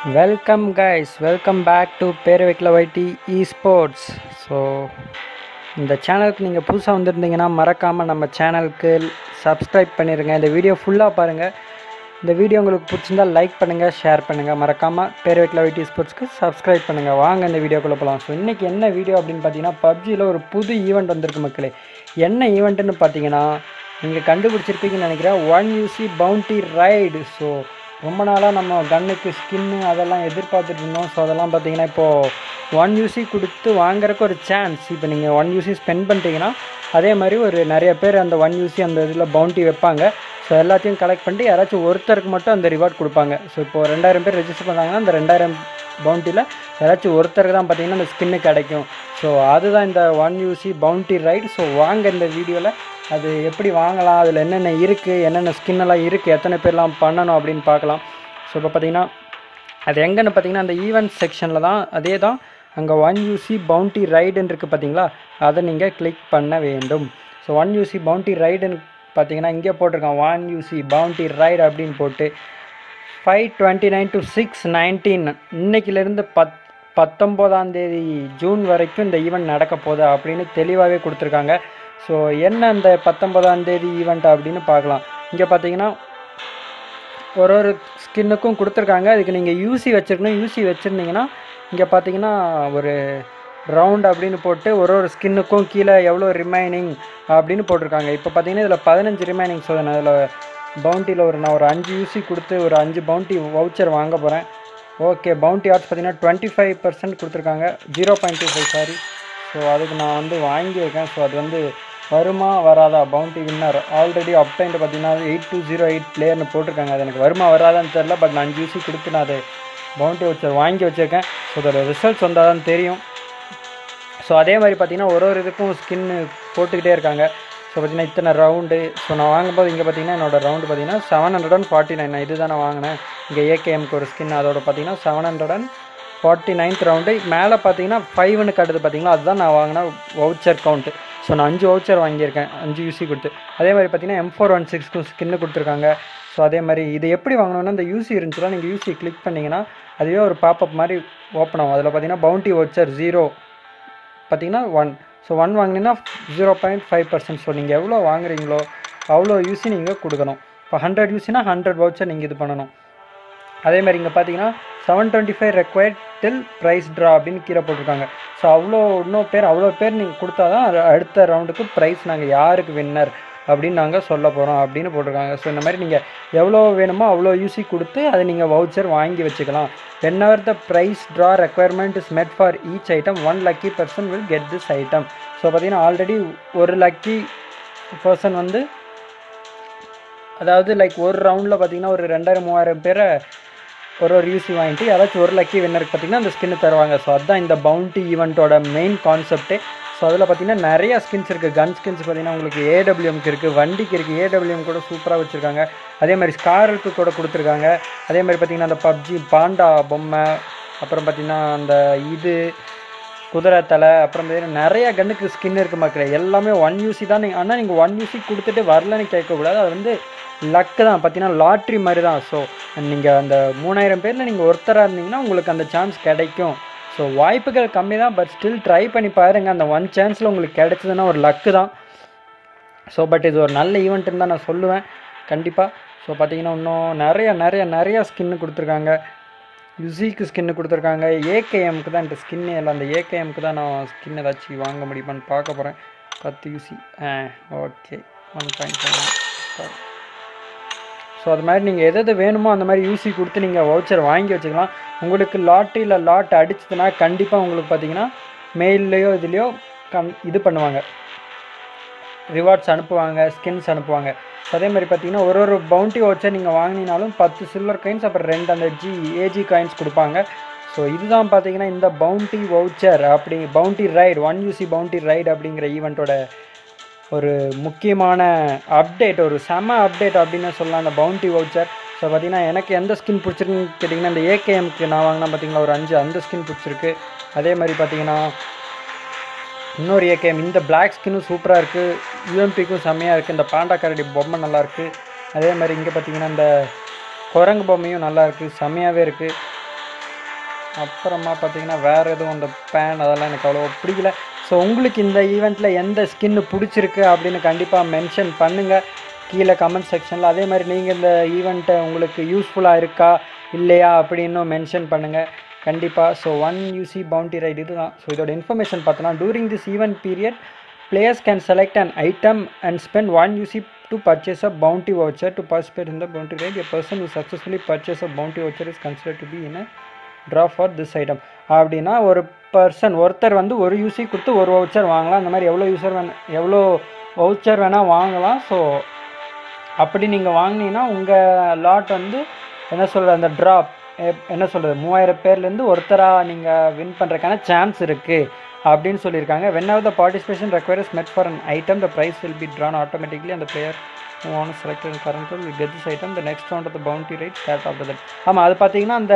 Welcome guys welcome back to பேர் வைக்கல வைட்டி இ sports so இந்த சேனலுக்கு நீங்கள் புதுசாக வந்திருந்தீங்கன்னா மறக்காமல் நம்ம சேனலுக்கு சப்ஸ்கிரைப் பண்ணிடுங்க இந்த வீடியோ ஃபுல்லாக பாருங்கள் இந்த வீடியோ உங்களுக்கு பிடிச்சிருந்தா லைக் பண்ணுங்கள் ஷேர் பண்ணுங்கள் மறக்காமல் பேர் வைக்கல வைட்டி ஸ்போர்ட்ஸ்க்கு சப்ஸ்கிரைப் பண்ணுங்கள் வாங்க இந்த வீடியோக்குள்ளே போகலாம் ஸோ இன்றைக்கி என்ன வீடியோ அப்படின்னு பார்த்தீங்கன்னா பப்ஜியில் ஒரு புது ஈவெண்ட் வந்திருக்கு மக்களே என்ன ஈவெண்ட்டுன்னு பார்த்தீங்கன்னா நீங்கள் கண்டுபிடிச்சிருப்பீங்கன்னு நினைக்கிறேன் one UC bounty ride so ரொம்ப நாளாக நம்ம கன்னுக்கு ஸ்கின்னு அதெல்லாம் எதிர்பார்த்துட்டு இருந்தோம் ஸோ அதெல்லாம் பார்த்தீங்கன்னா இப்போது ஒன் யூசி கொடுத்து வாங்குறதுக்கு ஒரு சான்ஸ் இப்போ நீங்கள் ஒன் யூசி ஸ்பெண்ட் பண்ணிட்டீங்கன்னா அதே மாதிரி ஒரு நிறைய பேர் அந்த ஒன் யூசி அந்த இதில் பவுண்டி வைப்பாங்க ஸோ எல்லாத்தையும் கலெக்ட் பண்ணிட்டு யாராச்சும் ஒருத்தருக்கு மட்டும் அந்த ரிவார்ட் கொடுப்பாங்க ஸோ இப்போ ரெண்டாயிரம் பேர் ரெஜிஸ்டர் பண்ணாங்கன்னா அந்த ரெண்டாயிரம் பவுண்டியில் யாராச்சும் ஒருத்தருக்கு தான் பார்த்தீங்கன்னா அந்த ஸ்கின்னு கிடைக்கும் ஸோ அதுதான் இந்த one UC bounty ride so வாங்க இந்த வீடியோவில் அது எப்படி வாங்கலாம் அதில் என்னென்ன இருக்குது என்னென்ன ஸ்கின்னெல்லாம் இருக்குது எத்தனை பேர்லாம் பண்ணணும் அப்படின்னு பார்க்கலாம் ஸோ இப்போ பார்த்தீங்கன்னா அது எங்கன்னு பார்த்தீங்கன்னா அந்த ஈவெண்ட் செக்ஷனில் தான் அதே தான் அங்கே ஒன் யூசி பவுண்டி ரைடுன்னு இருக்குது பார்த்தீங்களா அதை நீங்கள் கிளிக் பண்ண வேண்டும் ஸோ ஒன் யூசி பவுண்டி ரைடுன்னு பார்த்தீங்கன்னா இங்கே போட்டிருக்கான் ஒன் யூசி பவுண்டி ரைடு அப்படின்னு போட்டு five twenty nine to six nineteen இன்னைக்கிலேருந்து பத் பத்தொம்போதாம் தேதி ஜூன் வரைக்கும் இந்த ஈவெண்ட் நடக்க போகுது அப்படின்னு தெளிவாகவே கொடுத்துருக்காங்க ஸோ என்ன அந்த பத்தொன்பதாம் தேதி ஈவெண்ட் அப்படின்னு பார்க்கலாம் இங்கே பார்த்தீங்கன்னா ஒரு ஒரு ஸ்கின்னுக்கும் கொடுத்துருக்காங்க அதுக்கு நீங்கள் யூசி வச்சுருக்கணும் யூசி வச்சுருந்தீங்கன்னா இங்கே பார்த்தீங்கன்னா ஒரு ரவுண்ட் அப்படின்னு போட்டு ஒரு ஒரு ஸ்கின்னுக்கும் கீழே எவ்வளோ ரிமைனிங் அப்படின்னு போட்டிருக்காங்க இப்போ பார்த்தீங்கன்னா இதில் பதினஞ்சு ரிமைனிங் ஸோ நான் அதில் பவுண்டியில் ஒரு நான் ஒரு அஞ்சு யூசி கொடுத்து ஒரு அஞ்சு பவுண்டி வவுச்சர் வாங்க போகிறேன் ஓகே பவுண்டி ஆர்ட்ஸ் பார்த்தீங்கன்னா டுவெண்ட்டி ஃபைவ் பர்சன்ட் கொடுத்துருக்காங்க zero point two five sorry so அதுக்கு நான் வந்து வாங்கியிருக்கேன் ஸோ அது வந்து வருமா வராதா பவுண்டி வின்னர் ஆல்ரெடி அப்டைன்ட்டு பார்த்தீங்கன்னா எயிட் டூ ஜீரோ எயிட் பிளேயர்னு போட்டிருக்காங்க அது எனக்கு வருமா வராதான்னு தெரில பட் நான் அஞ்சு யூசி கொடுத்து நான் அது பவுண்டி வச்சு வாங்கி வச்சுருக்கேன் ஸோ அதோட ரிசல்ட்ஸ் வந்தால் தான் தெரியும் ஸோ அதே மாதிரி பார்த்தீங்கன்னா ஒரு ஒரு இதுக்கும் ஸ்கின்னு போட்டுக்கிட்டே இருக்காங்க ஸோ பார்த்தீங்கன்னா இத்தனை ரவுண்டு ஸோ நான் வாங்கும்போது இங்கே பார்த்தீங்கன்னா என்னோடய ரவுண்டு பார்த்தீங்கன்னா seven hundred and forty nine இது தான் நான் வாங்கினேன் இங்கே ஏகேஎம்க்கு ஒரு ஸ்கின் அதோட பார்த்தீங்கன்னா seven hundred and forty ninth round மேலே பார்த்தீங்கன்னா ஃபைவ்னு கட்டுது பார்த்தீங்களா அதுதான் நான் வாங்கின வவுச்சர் கவுண்ட்டு ஸோ நான் அஞ்சு வவுச்சர் வாங்கியிருக்கேன் அஞ்சு யூசி கொடுத்து அதே மாதிரி பார்த்தீங்கன்னா எம் ஃபோர் ஒன் சிக்ஸ்க்கும் ஸ்கின்னு கொடுத்துருக்காங்க ஸோ அதே மாதிரி இது எப்படி வாங்கணும்னா இந்த யூசி இருந்துச்சுன்னா நீங்கள் யூசி கிளிக் பண்ணிங்கன்னா அதுவே ஒரு பாப்பப் மாதிரி ஓப்பன் ஆகும் அதில் பார்த்தீங்கன்னா பவுண்டி வவுச்சர் ஜீரோ பார்த்தீங்கன்னா ஒன் ஸோ ஒன் வாங்கினீங்கன்னா zero point five percent so நீங்கள் எவ்வளோ வாங்குறீங்களோ அவ்வளோ யூசி நீங்கள் கொடுக்கணும் இப்போ ஹண்ட்ரட் யூசினா ஹண்ட்ரட் வவுச்சர் நீங்கள் இது பண்ணணும் அதே மாதிரி இங்கே பார்த்தீங்கன்னா seven twenty five required till prize draw அப்படின்னு கீழே போட்டிருக்காங்க ஸோ அவ்வளோ இன்னும் பேர் அவ்வளோ பேர் நீங்கள் கொடுத்தா தான் அடுத்த ரவுண்டுக்கு ப்ரைஸ் நாங்கள் யாருக்கு வின்னர் அப்படின்னு நாங்கள் சொல்ல போகிறோம் அப்படின்னு போட்டிருக்காங்க ஸோ இந்த மாதிரி நீங்கள் எவ்வளோ வேணுமோ அவ்வளோ யூசி கொடுத்து அதை நீங்கள் வவுச்சர் வாங்கி வச்சுக்கலாம் whenever the prize draw requirement is met for each item one lucky person will get this item so பார்த்தீங்கன்னா ஆல்ரெடி ஒரு லக்கி பர்சன் வந்து அதாவது லைக் ஒரு ரவுண்டில் பார்த்தீங்கன்னா ஒரு ரெண்டாயிரம் மூவாயிரம் பேரை ஒரு ஒரு யூசி வாங்கிட்டு யாராச்சும் ஒரு லக்கி வின்னருக்கு பார்த்தீங்கன்னா அந்த ஸ்கின்னு தருவாங்க ஸோ அதுதான் இந்த பவுண்டி ஈவெண்ட்டோட மெயின் கான்செப்டே ஸோ அதில் பார்த்தீங்கன்னா நிறைய ஸ்கின்ஸ் இருக்குது கன் ஸ்கின்ஸ் பார்த்தீங்கன்னா உங்களுக்கு ஏடபிள்யூஎம்க்கு இருக்குது வண்டிக்கு இருக்குது ஏடபிள்யூஎம் கூட சூப்பராக வச்சுருக்காங்க அதே மாதிரி ஸ்காரலுக்கு கூட கொடுத்துருக்காங்க அதே மாதிரி பார்த்தீங்கன்னா அந்த பப்ஜி பாண்டா பொம்மை அப்புறம் பார்த்தீங்கன்னா அந்த இது குதிரை தலை அப்புறம் பார்த்தீங்கன்னா நிறைய கன்னுக்கு ஸ்கின் இருக்குது மக்களே எல்லாமே ஒன் யூசி தான் நீங்கள் ஆனால் நீங்கள் ஒன் யூசி கொடுத்துட்டு வரலன்னு கேட்கக்கூடாது அது வந்து லக்கு தான் பார்த்தீங்கன்னா லாட்ரி மாதிரி தான் ஸோ நீங்கள் அந்த மூணாயிரம் பேரில் நீங்கள் ஒருத்தராக இருந்தீங்கன்னா உங்களுக்கு அந்த சான்ஸ் கிடைக்கும் ஸோ வாய்ப்புகள் கம்மி தான் பட் ஸ்டில் ட்ரை பண்ணி பாருங்கள் அந்த ஒன் சான்ஸில் உங்களுக்கு கிடைச்சதுன்னா ஒரு லக்கு தான் ஸோ பட் இது ஒரு நல்ல ஈவெண்ட்டுன்னு தான் நான் சொல்லுவேன் கண்டிப்பாக ஸோ பார்த்தீங்கன்னா இன்னும் நிறைய நிறைய நிறைய ஸ்கின்னு கொடுத்துருக்காங்க யுசிக்கு ஸ்கின்னு கொடுத்துருக்காங்க ஏகேஎம்க்கு தான் இந்த ஸ்கின்னு இல்லை அந்த ஏகேஎம்க்கு தான் நான் ஸ்கின் ஏதாச்சும் வாங்க முடியுமான்னு பார்க்க போகிறேன் பத்து UC ah okay one point five so அது மாதிரி நீங்கள் எது எது வேணுமோ அந்த மாதிரி யூசி கொடுத்து நீங்கள் வவுச்சர் வாங்கி வச்சுக்கலாம் உங்களுக்கு லாட்ரியில் லாட் அடிச்சதுன்னா கண்டிப்பாக உங்களுக்கு பார்த்தீங்கன்னா மெயில்லையோ இதுலேயோ கம் இது பண்ணுவாங்க ரிவார்ட்ஸ் அனுப்புவாங்க ஸ்கின்ஸ் அனுப்புவாங்க ஸோ அதே மாதிரி பார்த்தீங்கன்னா ஒரு ஒரு பவுண்டி வவுச்சர் நீங்கள் வாங்கினாலும் பத்து சில்வர் காயின்ஸ் அப்புறம் ரெண்டு அந்த ஜி ஏஜி காயின்ஸ் கொடுப்பாங்க ஸோ இதுதான் பார்த்தீங்கன்னா இந்த பவுண்டி வவுச்சர் அப்படி bounty ride one UC bounty ride அப்படிங்கிற ஈவெண்ட்டோட ஒரு முக்கியமான அப்டேட் ஒரு செம அப்டேட் அப்படின்னு சொல்லலாம் அந்த பவுண்டி வவுச்சர் ஸோ பார்த்தீங்கன்னா எனக்கு எந்த ஸ்கின் பிடிச்சிருக்குன்னு கேட்டிங்கன்னா இந்த ஏகேஎம்க்கு நான் வாங்கினா பார்த்தீங்கன்னா ஒரு அஞ்சு அந்த ஸ்கின் பிடிச்சிருக்கு அதே மாதிரி பார்த்தீங்கன்னா இன்னொரு ஏகேஎம் இந்த பிளாக் ஸ்கின்னும் சூப்பராக இருக்குது யூஎம்பிக்கும் செம்மையாக இருக்குது இந்த பாண்டா கரடி பொம்மை நல்லாயிருக்கு அதே மாதிரி இங்கே பார்த்தீங்கன்னா இந்த குரங்கு பொம்மையும் நல்லா இருக்குது செம்மையாகவே இருக்குது அப்புறமா பார்த்தீங்கன்னா வேறு எதுவும் அந்த பேன் அதெல்லாம் எனக்கு அவ்வளோ பிடிக்கல ஸோ உங்களுக்கு இந்த ஈவெண்ட்டில் எந்த ஸ்கின்னு பிடிச்சிருக்கு அப்படின்னு கண்டிப்பாக மென்ஷன் பண்ணுங்கள் கீழே கமெண்ட் செக்ஷனில் அதே மாதிரி நீங்கள் இந்த ஈவெண்ட்டை உங்களுக்கு யூஸ்ஃபுல்லாக இருக்கா இல்லையா அப்படின்னு மென்ஷன் பண்ணுங்கள் கண்டிப்பாக so one UC bounty ride இதுதான் ஸோ இதோட இன்ஃபர்மேஷன் பார்த்தோன்னா during this event period players can select an item and spend 1 UC to purchase a bounty voucher to participate in the bounty raid. A person who successfully purchase a bounty voucher is considered to be in a draw for this item. அப்படின்னா ஒரு person ஒருத்தர் வந்து ஒரு UC கொடுத்து ஒரு voucher வாங்கலாம் அந்த மாதிரி எவ்வளோ யூசர் வேணா எவ்வளோ வவுச்சர் வேணால் வாங்கலாம் ஸோ அப்படி நீங்கள் வாங்கினீங்கன்னா உங்கள் லாட் வந்து என்ன சொல்கிறது அந்த ட்ராப் என்ன சொல்கிறது மூவாயிரம் பேர்லேருந்து ஒருத்தராக நீங்கள் வின் பண்ணுறதுக்கான சான்ஸ் இருக்குது அப்படின்னு சொல்லியிருக்காங்க when of the participation requires met for an item the prize will be drawn automatically அந்த player one selected current will get this item the next round of the bounty ride start of that ஆமாம் அது பார்த்தீங்கன்னா அந்த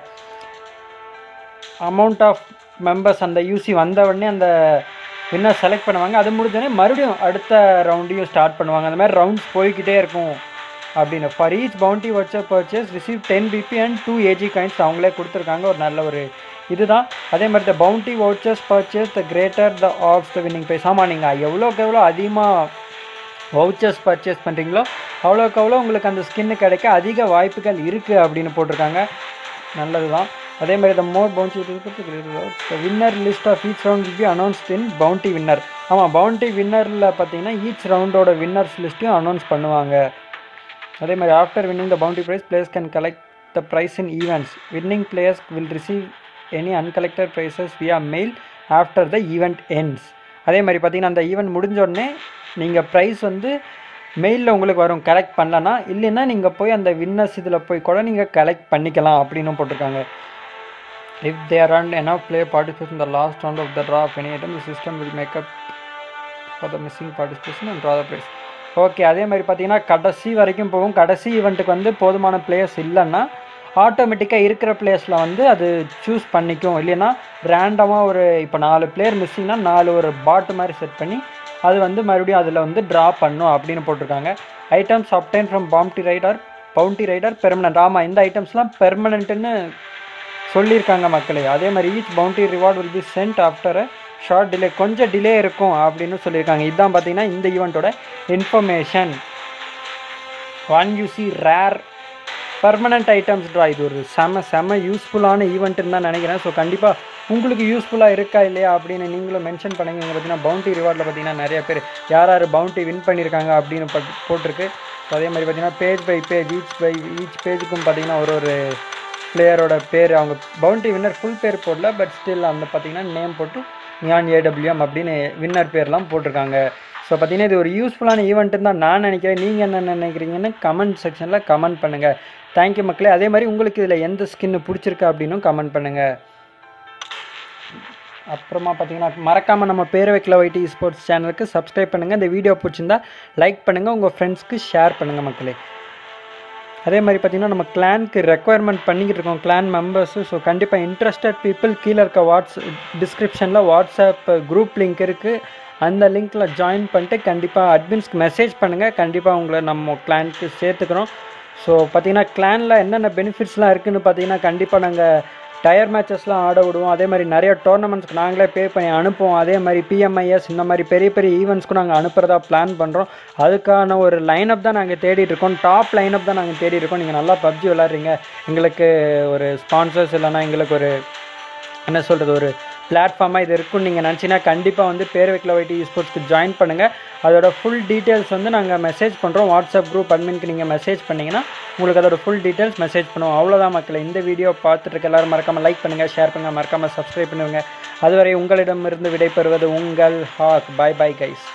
amount of members அந்த UC வந்த உடனே அந்த winner select பண்ணுவாங்க அது முடிஞ்சோடனே மறுபடியும் அடுத்த ரவுண்டையும் ஸ்டார்ட் பண்ணுவாங்க அந்த மாதிரி ரவுண்ட்ஸ் போய்கிட்டே இருக்கும் அப்படின்னு ஃபார் ஈச் பவுண்டி வச்ச purchase receive ten BP and two AG coins அவங்களே கொடுத்துருக்காங்க ஒரு நல்ல ஒரு இதுதான் அதே மாதிரி the bounty vouchers purchase the greater the of the winning prize ஆமாம் நீங்கள் எவ்வளோக்கு எவ்வளோ அதிகமாக வவுச்சர்ஸ் பர்ச்சேஸ் பண்ணுறீங்களோ அவ்வளோக்கு அவ்வளோ உங்களுக்கு அந்த ஸ்கின்னு கிடைக்க அதிக வாய்ப்புகள் இருக்குது அப்படின்னு போட்டிருக்காங்க நல்லது தான் அதே மாதிரி the more bounty winner list of each round will be announced in bounty winner ஆமாம் பவுண்டி வின்னரில் பார்த்தீங்கன்னா ஈச் ரவுண்டோட வின்னர்ஸ் லிஸ்ட்டையும் அனௌன்ஸ் பண்ணுவாங்க அதே மாதிரி after winning the bounty prize players can collect the prize in events winning players will receive any uncollected prizes via mail after the event ends அதே மாதிரி பார்த்தீங்கன்னா அந்த ஈவெண்ட் முடிஞ்ச உடனே நீங்கள் ப்ரைஸ் வந்து மெயிலில் உங்களுக்கு வரும் கலெக்ட் பண்ணலன்னா இல்லைன்னா நீங்கள் போய் அந்த வின்னர்ஸ் இதில் போய் கூட நீங்கள் கலெக்ட் பண்ணிக்கலாம் அப்படின்னு போட்டிருக்காங்க இஃப் தே ஆர் அண்ட் என்ன பிளே பார்ட்டிசிபேட் இந்த last round of the draw of any item the system will make up for the missing participation and draw the prize okay அதே மாதிரி பார்த்தீங்கன்னா கடைசி வரைக்கும் போகும் கடைசி ஈவெண்ட்டுக்கு வந்து போதுமான பிளேயர்ஸ் இல்லைன்னா ஆட்டோமேட்டிக்காக இருக்கிற பிளேயர்ஸில் வந்து அது சூஸ் பண்ணிக்கும் இல்லைன்னா ரேண்டமாக ஒரு இப்போ நாலு பிளேயர் மிஸ்ஸிங்னா நாலு ஒரு பாட்டு மாதிரி செட் பண்ணி அது வந்து மறுபடியும் அதில் வந்து ட்ரா பண்ணும் அப்படின்னு போட்டிருக்காங்க items obtain from bounty rider bounty rider permanent ஆமாம் இந்த ஐட்டம்ஸ்லாம் பெர்மனண்ட்டுன்னு சொல்லியிருக்காங்க மக்களே அதே மாதிரி each bounty reward will be sent after short delay கொஞ்சம் டிலே இருக்கும் அப்படின்னு சொல்லியிருக்காங்க இதுதான் பார்த்தீங்கன்னா இந்த ஈவெண்ட்டோட information one UC rare permanent items draw இது ஒரு செம செம யூஸ்ஃபுல்லான ஈவெண்ட்டுன்னு தான் நினைக்கிறேன் ஸோ கண்டிப்பாக உங்களுக்கு யூஸ்ஃபுல்லாக இருக்கா இல்லையா அப்படின்னு நீங்களும் மென்ஷன் பண்ணுங்க இங்கே பார்த்தீங்கன்னா பவுண்டி ரிவார்டில் பார்த்தீங்கன்னா நிறைய பேர் யார் யார் பவுண்டி வின் பண்ணியிருக்காங்க அப்படின்னு பட் போட்டிருக்கு ஸோ அதே மாதிரி பார்த்தீங்கன்னா page by page each by each பேஜுக்கும் பார்த்தீங்கன்னா ஒரு ஒரு பிளேயரோட பேர் அவங்க பவுண்டி வின்னர் ஃபுல் பேர் போடல பட் ஸ்டில் அந்த பார்த்தீங்கன்னா நேம் போட்டு நியான் ஏடபிள்யூஎம் அப்படின்னு வின்னர் பேர்லாம் போட்டிருக்காங்க ஸோ பார்த்தீங்கன்னா இது ஒரு யூஸ்ஃபுல்லான ஈவெண்ட்டுன்னு தான் நான் நினைக்கிறேன் நீங்கள் என்ன நினைக்கிறீங்கன்னு கமெண்ட் செக்ஷனில் கமெண்ட் பண்ணுங்கள் தேங்க்யூ மக்களே அதே மாதிரி உங்களுக்கு இதில் எந்த ஸ்கின்னு பிடிச்சிருக்கு அப்படின்னும் கமெண்ட் பண்ணுங்கள் அப்புறமா பார்த்தீங்கன்னா மறக்காமல் நம்ம பேர் வைக்கல ஒய்டி ஸ்போர்ட்ஸ் சேனலுக்கு சப்ஸ்கிரைப் பண்ணுங்கள் இந்த வீடியோ பிடிச்சிருந்தா லைக் பண்ணுங்கள் உங்கள் ஃப்ரெண்ட்ஸ்க்கு ஷேர் பண்ணுங்கள் மக்களே அதே மாதிரி பார்த்தீங்கன்னா நம்ம கிளானுக்கு ரெக்குவயர்மெண்ட் பண்ணிக்கிட்டு இருக்கோம் கிளான் மெம்பர்ஸு ஸோ கண்டிப்பாக இன்ட்ரெஸ்டட் பீப்புள் கீழே இருக்க வாட்ஸ் டிஸ்கிரிப்ஷனில் வாட்ஸ்அப் குரூப் லிங்க் இருக்குது அந்த லிங்க்கில் ஜாயின் பண்ணிட்டு கண்டிப்பாக அட்மின்ஸ்க்கு மெசேஜ் பண்ணுங்கள் கண்டிப்பாக உங்களை நம்ம கிளானுக்கு சேர்த்துக்கிறோம் ஸோ பார்த்தீங்கன்னா கிளானில் என்னென்ன பெனிஃபிட்ஸ்லாம் இருக்குதுன்னு பார்த்தீங்கன்னா கண்டிப்பாக நாங்கள் டயர் மேட்சஸ்லாம் ஆட விடுவோம் அதே மாதிரி நிறைய டோர்னமெண்ட்ஸ்க்கு நாங்களே பே பண்ணி அனுப்புவோம் அதே மாதிரி பிஎம்ஐஎஸ் இந்த மாதிரி பெரிய பெரிய ஈவெண்ட்ஸ்க்கும் நாங்கள் அனுப்புறதா பிளான் பண்ணுறோம் அதுக்கான ஒரு லைனப் தான் நாங்கள் தேடிட்டு இருக்கோம் டாப் லைனப் தான் நாங்கள் தேடி இருக்கோம் நீங்கள் நல்லா பப்ஜி விளாட்றீங்க எங்களுக்கு ஒரு ஸ்பான்சர்ஸ் இல்லைன்னா எங்களுக்கு ஒரு என்ன சொல்கிறது ஒரு பிளாட்ஃபார்மாக இது இருக்குன்னு நீங்கள் நினச்சிங்கன்னா கண்டிப்பாக வந்து பேர் வைக்கல ஒய்டி ஸ்போர்ட்ஸ்க்கு ஜாயின் பண்ணுங்கள் அதோட ஃபுல் டீட்டெயில்ஸ் வந்து நாங்கள் மெசேஜ் பண்ணுறோம் வாட்ஸ்அப் குரூப் அட்மின்க்கு நீங்கள் மெசேஜ் பண்ணிங்கன்னா உங்களுக்கு அதோட ஃபுல் டீட்டெயில்ஸ் மெசேஜ் பண்ணுவோம் அவ்வளோதான் மக்களை இந்த வீடியோ பார்த்துட்டு இருக்க எல்லாரும் மறக்காமல் லைக் பண்ணுங்கள் ஷேர் பண்ணுங்கள் மறக்காமல் சப்ஸ்கிரைப் பண்ணுங்க அதுவரை உங்களிடமிருந்து விடைபெறுவது உங்கள் ஹாக் பாய் பாய் கைஸ்